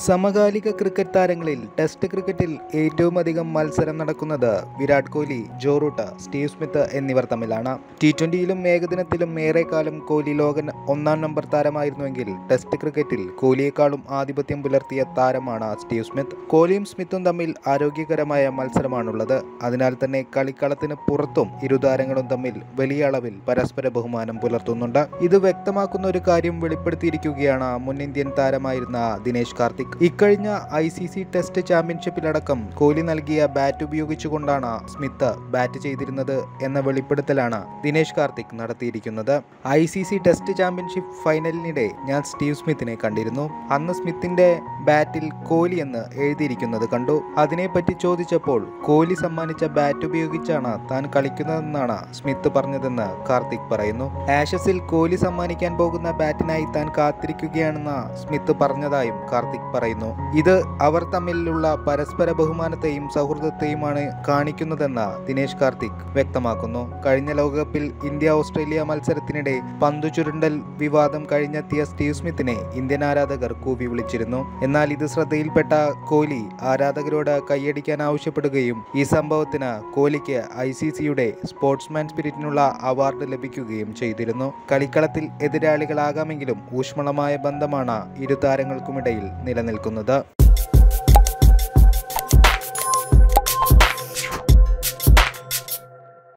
സമകാലിക ക്രിക്കറ്റ് താരങ്ങളിൽ ടെസ്റ്റ് ക്രിക്കറ്റിൽ ഏറ്റവും അധികം മത്സരം നടക്കുന്നത് Virat Kohli Joe Root Steve Smith എന്നിവർ തമ്മിലാണ് ടി ട്വൻ്റിയിലും ഏകദിനത്തിലും ഏറെക്കാലം കോഹ്ലി ലോകൻ ഒന്നാം നമ്പർ താരമായിരുന്നുവെങ്കിൽ ടെസ്റ്റ് ക്രിക്കറ്റിൽ കോഹ്ലിയെക്കാളും ആധിപത്യം പുലർത്തിയ താരമാണ് സ്റ്റീവ് സ്മിത്ത് കോഹ്ലിയും സ്മിത്തും തമ്മിൽ ആരോഗ്യകരമായ മത്സരമാണുള്ളത് അതിനാൽ തന്നെ കളിക്കളത്തിന് പുറത്തും ഇരു താരങ്ങളും തമ്മിൽ വലിയ അളവിൽ പരസ്പര ബഹുമാനം പുലർത്തുന്നുണ്ട് ഇത് വ്യക്തമാക്കുന്ന ഒരു കാര്യം വെളിപ്പെടുത്തിയിരിക്കുകയാണ് മുൻ ഇന്ത്യൻ താരമായിരുന്ന ദിനേശ് കാർത്തിക് ഇക്കഴിഞ്ഞ ഐ സി സി ടെസ്റ്റ് ചാമ്പ്യൻഷിപ്പിലടക്കം കോഹ്ലി നൽകിയ ബാറ്റ് ഉപയോഗിച്ചുകൊണ്ടാണ് സ്മിത്ത് ബാറ്റ് ചെയ്തിരുന്നത് എന്ന വെളിപ്പെടുത്തലാണ് ദിനേശ് കാർത്തിക് നടത്തിയിരിക്കുന്നത് I C C test championship ഫൈനലിനിടെ ഞാൻ സ്റ്റീവ് സ്മിത്തിനെ കണ്ടിരുന്നു അന്ന് സ്മിത്തിന്റെ ബാറ്റിൽ കോഹ്ലി എന്ന് എഴുതിയിരിക്കുന്നത് കണ്ടു അതിനെപ്പറ്റി ചോദിച്ചപ്പോൾ കോഹ്ലി സമ്മാനിച്ച ബാറ്റ് ഉപയോഗിച്ചാണ് താൻ കളിക്കുന്നതെന്നാണ് സ്മിത്ത് പറഞ്ഞതെന്ന് കാർത്തിക് പറയുന്നു ആഷസിൽ കോഹ്ലി സമ്മാനിക്കാൻ പോകുന്ന ബാറ്റിനായി താൻ കാത്തിരിക്കുകയാണെന്ന് സ്മിത്ത് പറഞ്ഞതായും കാർത്തിക് പറയുന്നു ഇത് അവർ തമ്മിലുള്ള പരസ്പര ബഹുമാനത്തെയും സൗഹൃദത്തെയുമാണ് കാണിക്കുന്നതെന്ന് ദിനേശ് കാർത്തിക് വ്യക്തമാക്കുന്നു കഴിഞ്ഞ ലോകകപ്പിൽ ഇന്ത്യ ഓസ്ട്രേലിയ മത്സരത്തിനിടെ പന്തു ചുരുണ്ടൽ വിവാദം കഴിഞ്ഞെത്തിയ സ്റ്റീവ് സ്മിത്തിനെ ഇന്ത്യൻ ആരാധകർ കൂവി വിളിച്ചിരുന്നു എന്നാൽ ഇത് ശ്രദ്ധയിൽപ്പെട്ട കോഹ്ലി ആരാധകരോട് കൈയടിക്കാൻ ആവശ്യപ്പെടുകയും ഈ സംഭവത്തിന് കോഹ്ലിക്ക് ഐ സി സിയുടെ സ്പോർട്സ്മാൻ സ്പിരിറ്റിനുള്ള അവാർഡ് ലഭിക്കുകയും ചെയ്തിരുന്നു കളിക്കളത്തിൽ എതിരാളികളാകാമെങ്കിലും ഊഷ്മളമായ ബന്ധമാണ് ഇരു താരങ്ങൾക്കുമിടയിൽ നിലനിൽക്കുന്നത്